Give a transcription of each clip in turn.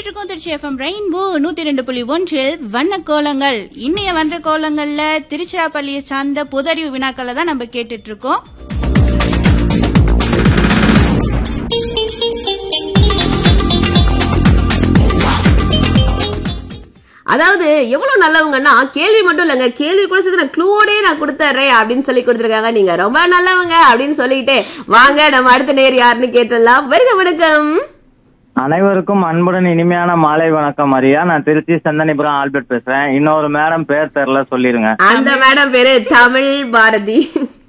கேட்டுட்டு இருக்கோம் Trichy FM rainbow நூத்தி ரெண்டு புள்ளி ஒன்றில் வண்ண கோலங்கள் இன்னைய வந்த கோலங்கள்ல திருச்சிராப்பள்ளியை சார்ந்த பொதறிவு வினாக்களை தான் நம்ம கேட்டுட்டு இருக்கோம் அதாவது எவ்வளவு நல்லவங்கன்னா கேள்வி மட்டும் இல்லைங்க கேள்வி கூட சேர்த்து நான் க்ளூவோடே நான் கொடுத்துட்றேன் அப்படின்னு சொல்லி கொடுத்துருக்காங்க நீங்க ரொம்ப நல்லவங்க அப்படின்னு சொல்லிட்டு வாங்க நம்ம அடுத்த நேர் யாருன்னு கேட்டுடலாம் வருக வணக்கம் அனைவருக்கும் அன்புடன் இனிமையான மாலை வணக்கம் மரியா நான் திருச்சி சந்தனிபுரம் ஆல்பர்ட் பேசுறேன் இன்னொரு மேடம் பேர் தெரியல சொல்லிருங்க அந்த மேடம் பேரு தமிழ் பாரதி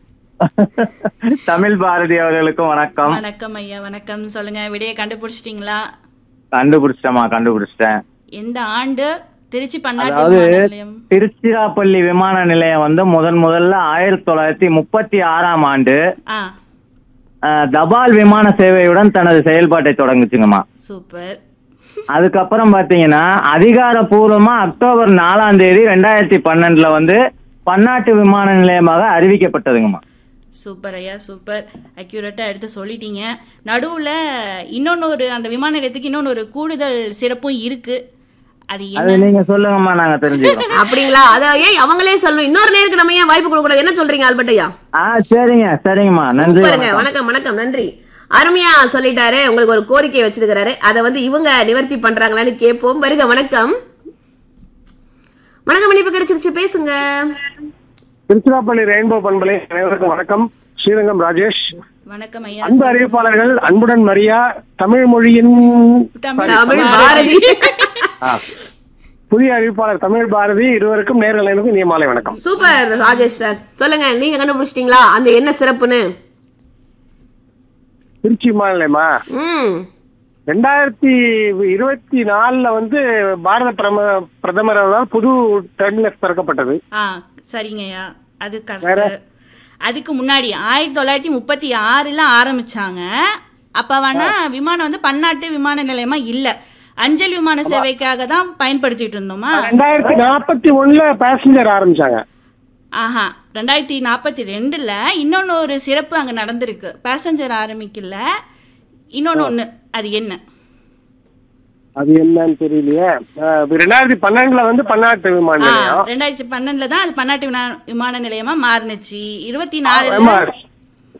தமிழ் பாரதி அவர்களுக்கும் வணக்கம் வணக்கம் ஐயா வணக்கம் சொல்லுங்க விடையை கண்டுபிடிச்சிட்டீங்களா கண்டுபிடிச்சிட்டேமா கண்டுபிடிச்சிட்டேன் எந்த ஆண்டு திருச்சி பன்னாட்டு அதாவது விமான நிலையம் திருச்சிராப்பள்ளி விமான நிலையம் வந்து முதன் முதல்ல ஆயிரத்தி தொள்ளாயிரத்தி முப்பத்தி ஆறாம் ஆண்டு ஆ அஹ், தபால் விமான சேவையுடன் தனது செயல்பாட்டை தொடங்குச்சுங்கம்மா சூப்பர் அதுக்கப்புறம் பாத்தீங்கன்னா அதிகாரப்பூர்வமா அக்டோபர் நாலாம் தேதி ரெண்டாயிரத்தி பன்னெண்டுல வந்து பன்னாட்டு விமான நிலையமாக அறிவிக்கப்பட்டதுங்கம்மா சூப்பர் ஐயா சூப்பர் அக்யூரேட்டா எடுத்து சொல்லிட்டீங்க நடுவுல இன்னொன்னு ஒரு அந்த விமான நிலையத்துக்கு இன்னொன்னு ஒரு கூடுதல் சிறப்பும் இருக்கு அது அது என்ன நீங்க சொல்லுங்கம்மா நாங்க தெரிஞ்சுக்கிறோம் அப்படிங்களா அத ஏன் அவங்களே சொல்லணும் இன்னொரு நேருக்கு நம்ம ஏன் வாய்ப்பு கொடுக்க கூடாது என்ன சொல்றீங்க ஆல்பர்ட் ஐயா ஆ சரிங்க சரிங்கம்மா நன்றி சூப்பருங்க வணக்கம். வணக்கம் வணக்கம் நன்றி அருமையா சொல்லிட்டாரு உங்களுக்கு ஒரு கோரிக்கை வச்சிருக்கிறாரு அதை வந்து இவங்க நிவர்த்தி பண்றாங்களான்னு கேட்போம் வருக வணக்கம் வணக்கம் இனிப்பு கிடைச்சிருச்சு பேசுங்க திருச்சிராப்பள்ளி ரெயின்போ பண்பலை அனைவருக்கும் வணக்கம் ஸ்ரீரங்கம் ராஜேஷ் வணக்கம் ஐயா அன்பு அறிவிப்பாளர்கள் அன்புடன் மரியா தமிழ் மொழியின் தமிழ் தமிழ் பாரதி ஆ, புதிய அறிவிப்பாளர் தமிழ் பாரதி இருவருக்கும் நேரலைனுக்கும் இனிய மாலை வணக்கம் சூப்பர் ராஜேஷ் சார் சொல்லுங்க நீங்க கண்டுபிடிச்சிட்டீங்களா அந்த என்ன சிறப்புன்னு திருச்சி விமான நிலையமா ம் ரெண்டாயிரத்தி இருபத்தி நாலுல வந்து பாரத பிரம பிரதமரால் புது டெர்மினஸ் திறக்கப்பட்டது ஆ சரிங்க ஐயா அது கரெக்ட் அதுக்கு முன்னாடி ஆயிரத்தி தொள்ளாயிரத்தி முப்பத்தி ஆறுல ஆரம்பிச்சாங்க அப்ப வேணா விமானம் வந்து பன்னாட்டு விமான நிலையமா இல்ல அஞ்சல் விமான சேவைக்காக தான் பயன்படுத்திட்டு இருந்தோமா ரெண்டாயிரத்தி நாற்பத்தி ஒண்ணுல பேசஞ்சர் ஆரம்பிச்சாங்க ஆஹா ரெண்டாயிரத்தி நாற்பத்தி ரெண்டுல இன்னொன்னு ஒரு சிறப்பு அங்க நடந்திருக்கு பேசஞ்சர் ஆரம்பிக்கல இன்னொன்னு ஒண்ணு அது என்ன அது என்னன்னு தெரியலையே அஹ், ரெண்டாயிரத்தி பன்னெண்டுல வந்து பன்னாட்டு விமான ஆ, நிலையம் ரெண்டாயிரத்தி பன்னெண்டுல தான் அது பன்னாட்டு வினா- விமான நிலையமா மாறுனுச்சு இருபத்தி நாலுல ஆமா.